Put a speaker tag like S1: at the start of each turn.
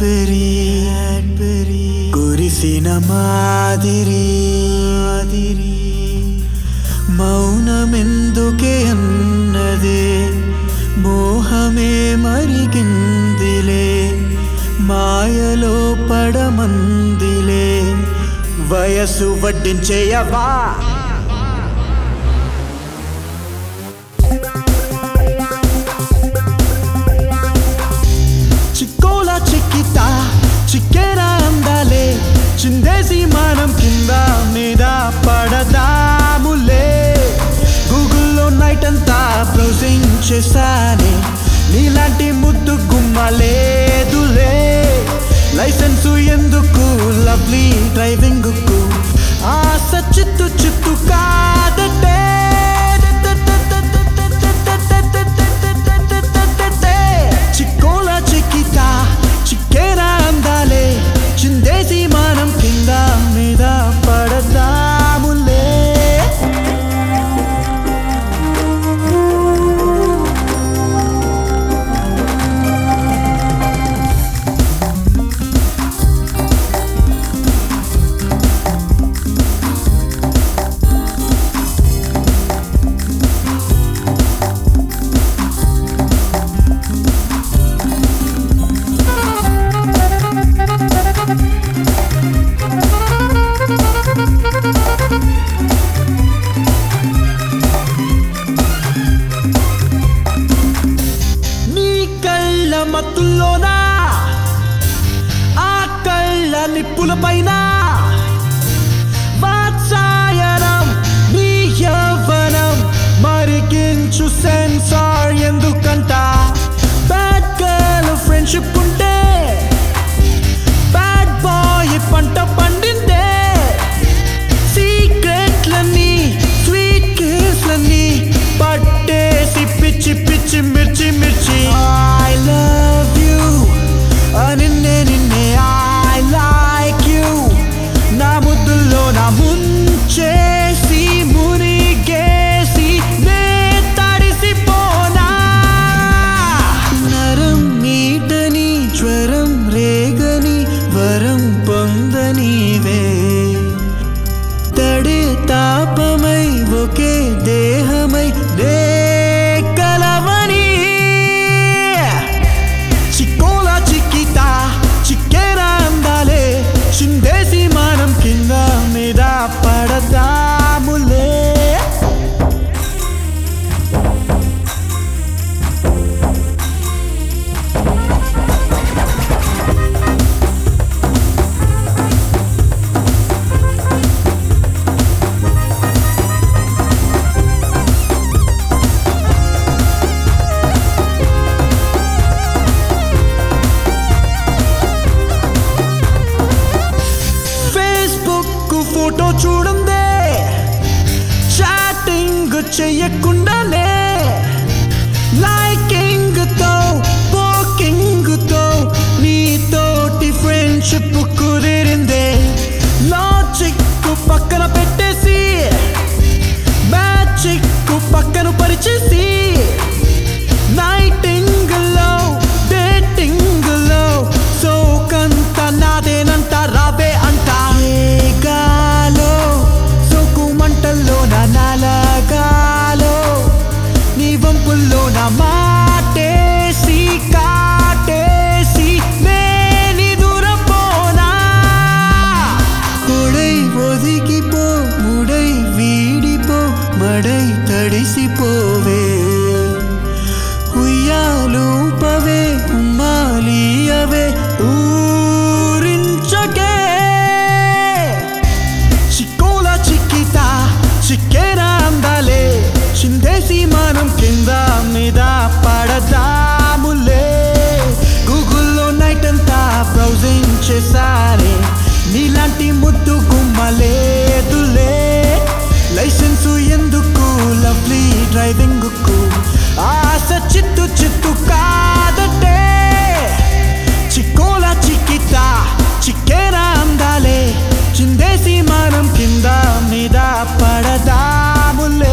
S1: Cadbury కురిసిన మాదిరి మాదిరి మౌనమెందుకే అన్నదే మోహమే మరిగిందిలే మాయలో పడమందిలే వయసు వడ్డించేయవా చిక్కోల చిక్కిత చిక్కేరా అందాలే చిందేసి మనం కింద మీద పడదాములే గూగుల్లో నైట్ అంతా బ్రౌజింగ్ చేశానే నీలాంటి ముద్దు గుమ్మలేదులే లైసెన్సు ఎందుకు లవ్లీ డ్రైవింగ్ కు ఆశ చిత్తు చిత్తు కాదటే చిక్కోల చిక్కిత చిక్కేరా అందాలే చిందేసి మనం కింద మీద పడదాములే నీ కళ్ళ మత్తుల్లోనా ఆ కళ్ళ నిప్పుల పైన వాత్సాయనం నీ యవ్వనం మరిగించు సెన్సార్ ఎందుకంట బ్యాడ్ గర్ల్ ఫ్రెండ్షిప్ ఉంటే బ్యాడ్ బాయ్ పంట పండిందే సీక్రెట్లన్నీ స్వీట్ కిస్లన్నీ పట్టేసి పిచ్చి పిచ్చి మిర్చి మిర్చి ఐ లవ్ యూ నిన్నే నిన్నే ఐ లైక్ యూ నా ముద్దుల్లో నా ముంచేసి మునిగేసి నే తడిసిపోనా నరం మీటని జ్వరం రేగని వరం పొందనీవే తడి తాపమై ఒకే దేహమై నే కలవని చిక్కోల చిక్కిత చిక్కేరా అందాలే చిందేసి మనం కింద మీద పడదాములే ఫేస్బుక్ ఫోటో చూడందే చాటింగ్ చెయ్యకుండానే లైకింగ్ తో పోకింగ్ తో నీతోటి ఫ్రెండ్షిప్ కుదిరిందే లాజిక్ పక్కన పెట్టేసి మ్యాజిక్ పక్కన పరిచేసి నైటింగ్ లో డేటింగ్ లో సోకంత నాదేనంట రావే అంట ఏ గాలో సోకు మంటల్లో నా నలగాలో నీ వంపుల్లో నా మాటేసి కాటేసి నేని దూరపోనా కొడై ఒదిగిపో ముడై వీడిపో మడై తడిసిపోవే ఉయ్యాలూపవే ఉమ్మాలీయవే ఊరించకే చిక్కోల చిక్కిత చిక్కేరా అందాలే చిందేసి మనం కింద మీద పడదాములే గూగుల్లో నైట్ అంతా బ్రౌజింగ్ చేశానే నీలాంటి ముద్దు గుమ్మలేదులే లైసెన్సు ఎందుకు లవ్లీ డ్రైవింగ్ కు ఆశ చిత్తు చిత్తు కాదటే చిక్కోల చిక్కిత చిక్కేరా అందాలే చిందేసి మనం కింద మీద పడదాములే